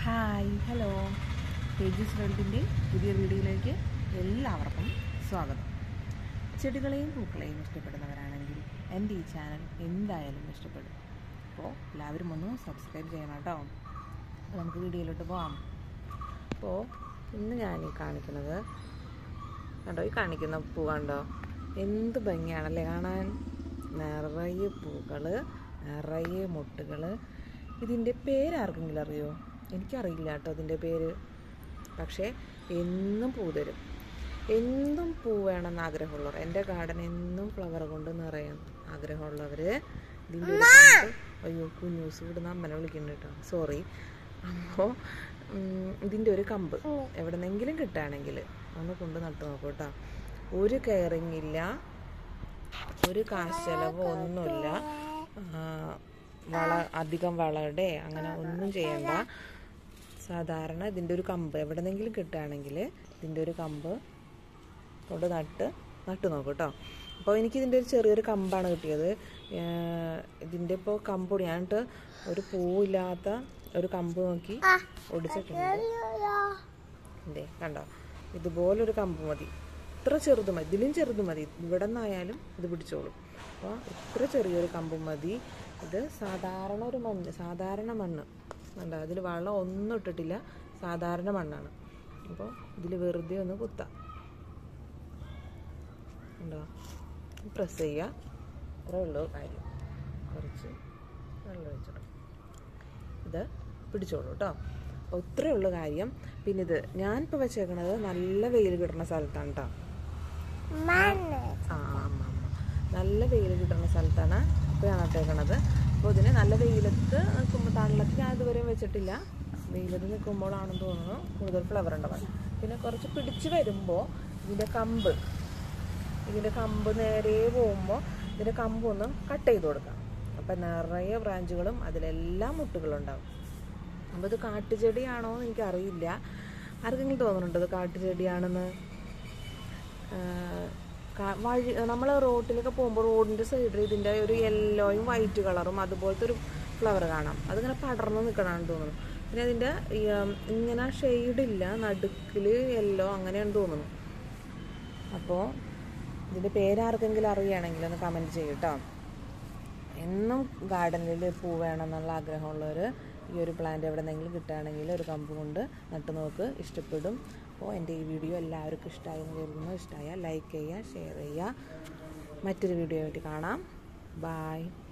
hi hello pages വേൾഡിൻ്റെ പുതിയ വീഡിയോയിലേക്ക് എല്ലാവർക്കും സ്വാഗതം ചെടികളെയും പൂക്കളെയും ഇഷ്ടപ്പെടുന്നവരാണെങ്കിൽ എൻ്റെ ഈ ചാനൽ എന്തായാലും ഇഷ്ടപ്പെടും അപ്പോൾ എല്ലാവരും ഒന്ന് സബ്സ്ക്രൈബ് ചെയ്യണം കേട്ടോ അപ്പോൾ നമുക്ക് വീഡിയോയിലോട്ട് പോവാം അപ്പോൾ ഇന്ന് ഞാൻ ഈ കാണിക്കുന്നത് കണ്ടോ ഈ കാണിക്കുന്ന പൂ കണ്ടോ എന്ത് ഭംഗിയാണല്ലേ കാണാൻ നിറയെ പൂക്കൾ നിറയെ മുട്ടുകൾ ഇതിൻ്റെ പേരാർക്കെങ്കിലും അറിയോ എനിക്കറിയില്ല കേട്ടോ ഇതിൻ്റെ പേര് പക്ഷേ എന്നും പൂ തരും എന്നും പൂ വേണമെന്ന് ആഗ്രഹമുള്ളവർ എൻ്റെ ഗാർഡൻ എന്നും ഫ്ലവർ കൊണ്ട് നിറയാൻ ആഗ്രഹമുള്ളവർ ഇതിൻ്റെ ഒരു കമ്പ് അയ്യോ കുഞ്ഞൂസ് ഇവിടുന്ന് അമ്മനെ വിളിക്കുന്നുണ്ട് കേട്ടോ സോറി അപ്പോൾ ഇതിൻ്റെ ഒരു കമ്പ് എവിടെന്നെങ്കിലും കിട്ടുകയാണെങ്കിൽ ഒന്ന് കൊണ്ട് നട്ടു നോക്കൂ കേട്ടോ ഒരു കെയറിങ് ഇല്ല ഒരു കാശ് ചെലവ് ഒന്നുമില്ല ആ, വള അധികം വളയുടെ അങ്ങനെ ഒന്നും ചെയ്യണ്ട സാധാരണ ഇതിൻ്റെ ഒരു കമ്പ് എവിടെന്നെങ്കിലും കിട്ടുകയാണെങ്കിൽ ഇതിൻ്റെ ഒരു കമ്പ് കൊണ്ട് നട്ട് നട്ട് നോക്കും കേട്ടോ അപ്പോൾ എനിക്ക് ഇതിൻ്റെ ഒരു ചെറിയൊരു കമ്പാണ് കിട്ടിയത് ഏർ ഇതിൻ്റെ ഇപ്പോൾ കമ്പ് ഞാനിട്ട് ഒരു പൂവില്ലാത്ത ഒരു കമ്പ് നോക്കി ഒടിച്ചിട്ടുണ്ട് ഇതേ കണ്ടോ ഇതുപോലൊരു കമ്പ് മതി ഇത്ര ചെറുത് മതി ഇതിലും ചെറുത് മതി ഇവിടെ നിന്നായാലും ഇത് പിടിച്ചോളും അപ്പോൾ ഇത്ര ചെറിയൊരു കമ്പ് മതി ഇത് സാധാരണ ഒരു മണ്ണ് സാധാരണ മണ്ണ് കണ്ടോ അതിൽ വെള്ളം ഒന്നും ഇട്ടിട്ടില്ല സാധാരണ മണ്ണാണ് അപ്പോൾ ഇതിൽ വെറുതെ ഒന്ന് കുത്താം ഉണ്ടോ പ്രസ് ചെയ്യുക അത്രേ ഉള്ളൂ കാര്യം കുറച്ച് വെള്ളം ഒഴിച്ചിടും ഇത് പിടിച്ചോളൂ കേട്ടോ അപ്പോൾ ഇത്രയേ ഉള്ളൂ കാര്യം പിന്നെ ഇത് ഞാനിപ്പോൾ വെച്ചേക്കണത് നല്ല വെയിൽ കിട്ടുന്ന സ്ഥലത്താണ് കേട്ടോ ആ അമ്മ അമ്മ നല്ല വെയിൽ കിട്ടുന്ന സ്ഥലത്താണ് ഇപ്പോൾ ഞാൻ നട്ടേക്കണത് അപ്പോൾ ഇതിന് നല്ല വെയിലത്ത് നിൽക്കുമ്പോൾ തണലത്ത് ഞാൻ ഇതുവരെയും വെച്ചിട്ടില്ല വെയിലത്ത് നിൽക്കുമ്പോഴാണെന്ന് തോന്നുന്നു കൂടുതൽ ഫ്ലവർ ഉണ്ടാവാൻ പിന്നെ കുറച്ച് പിടിച്ച് വരുമ്പോൾ ഇതിൻ്റെ കമ്പ് ഇതിൻ്റെ കമ്പ് നേരെ പോകുമ്പോൾ ഇതിൻ്റെ കമ്പ് ഒന്ന് കട്ട് ചെയ്ത് കൊടുക്കാം അപ്പം നിറയെ ബ്രാഞ്ചുകളും അതിലെല്ലാം മുട്ടുകളുണ്ടാവും അപ്പോൾ ഇത് കാട്ടുചെടിയാണോ എന്ന് എനിക്കറിയില്ല ആർക്കെങ്കിലും തോന്നുന്നുണ്ടോ ഇത് കാട്ടുചെടിയാണെന്ന് ആഹ് കാ- വഴി നമ്മൾ റോട്ടിലൊക്കെ പോകുമ്പോൾ റോഡിൻ്റെ സൈഡിൽ ഇതിൻ്റെ ഒരു യെല്ലോയും വൈറ്റ് കളറും അതുപോലത്തെ ഒരു ഫ്ലവർ കാണാം അതിങ്ങനെ പടർന്ന് നിൽക്കണമെന്ന് തോന്നുന്നു പിന്നെ അതിൻ്റെ ഈ, ഉം, ഇങ്ങനെ ഷെയ്ഡില്ല നടുക്കിൽ യെല്ലോ അങ്ങനെയാണ് തോന്നുന്നു അപ്പോൾ ഇതിൻ്റെ പേരാർക്കെങ്കിലും അറിയുകയാണെങ്കിൽ ഒന്ന് കമൻറ്റ് ചെയ്യട്ടോ എന്നും ഗാർഡനിൽ പൂ വേണമെന്നുള്ള ആഗ്രഹമുള്ളവർ ഈ ഒരു പ്ലാന്റ് എവിടെന്നെങ്കിലും കിട്ടുകയാണെങ്കിൽ ഒരു കമ്പ് കൊണ്ട് നട്ടു നോക്ക് ഇഷ്ടപ്പെടും അപ്പോൾ എൻ്റെ ഈ വീഡിയോ എല്ലാവർക്കും ഇഷ്ടമായി എന്ന് കരുതുന്നു ഇഷ്ടമായാൽ ലൈക്ക് ചെയ്യുക ഷെയർ ചെയ്യുക മറ്റൊരു വീഡിയോ ആയിട്ട് കാണാം ബായ്